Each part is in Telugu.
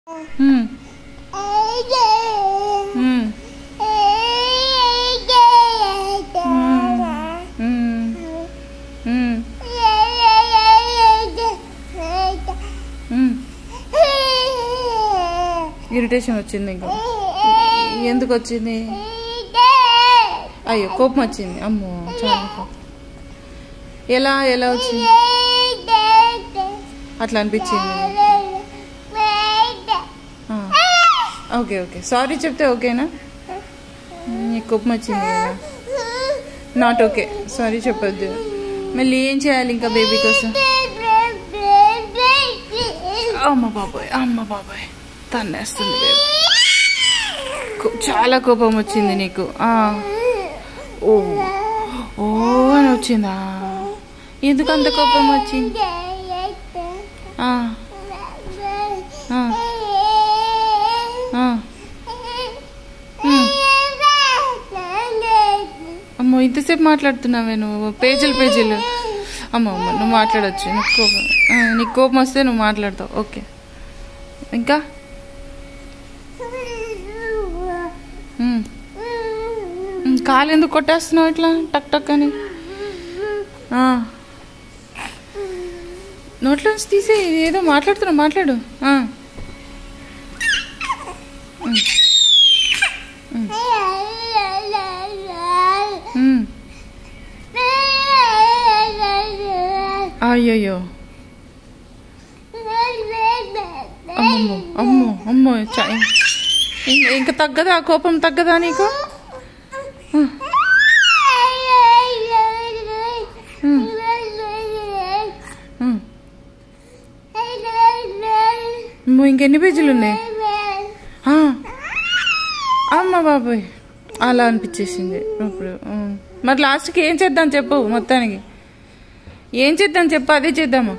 ఉమ్, ఉమ్, ఉమ్, ఉమ్, ఉమ్. ఇరిటేషన్ వచ్చింది ఇంకా ఎందుకు వచ్చింది అయ్యో కోపం వచ్చింది అమ్మో చాలా కోపం ఎలా ఎలా వచ్చింది అట్లా అనిపించింది ఆ. ఓకే ఓకే సారీ చెప్తే ఓకేనా నీకు కోపం వచ్చింది కదా నాట్ ఓకే సారీ చెప్పొద్దు మళ్ళీ ఏం చేయాలి ఇంకా బేబీ కోసం అమ్మ బాబాయ్ అమ్మ బాబాయ్ తన్నేస్తుంది బేబీ కో- చాలా కోపం వచ్చింది నీకు ఆ. ఓ ఓ అని వచ్చిందా ఎందుకు అంత కోపం వచ్చింది ఆ, ఆ, ఆ. ఉమ్. అమ్మో ఇంతసేపు మాట్లాడుతున్నావే నువ్వు పేజీలు పేజీలు అమ్మ అమ్మ నువ్వు మాట్లాడొచ్చు నీకు కోపం ఆ, నీకు కోపం వస్తే నువ్వు మాట్లాడతావు ఓకే ఇంకా ఉమ్. ఉమ్, కాలు ఎందుకు కొట్టేస్తున్నావు ఇట్లా టక్ టక్ అని ఆ. నోట్లో నుంచి తీసే ఏదో మాట్లాడుతున్నావు మాట్లాడు ఆ. ఉమ్. ఉమ్. అయ్యయ్యో అమ్మమ్మో అమ్మో అమ్మో చ- ఇంక- ఇంక తగ్గదా ఆ కోపం తగ్గదా నీకు ఉమ్. అమ్మో ఇంకెన్ని పేజీలు ఉన్నాయి ఆ. అమ్మ బాబాయ్ అలా అనిపించేసింది ఇప్పుడు ఉమ్. మరి లాస్ట్కి ఏం చేద్దాం చెప్పు మొత్తానికి ఏం చేద్దాం చెప్పు అదే చేద్దామా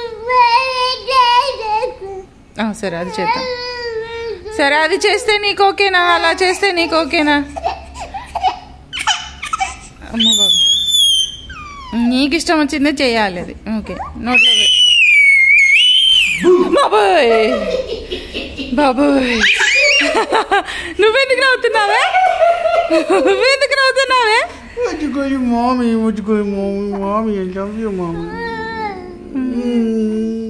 ఆ, సరే అది చేద్దాం సరే అది చేస్తే నీకు ఓకేనా అలా చేస్తే నీకు ఓకేనా అమ్మ బాబు నీకు ఇష్టం వచ్చిందే చేయాలి అది ఓకే నోట్లో వే- బాబోయ్ బాబోయ్ నువ్వెందుకు నవ్వుతున్నావే నువ్వెందుకు నవ్వుతున్నావే What you going, mommy? What you going, mommy? Mommy, I love you, mommy. Mm.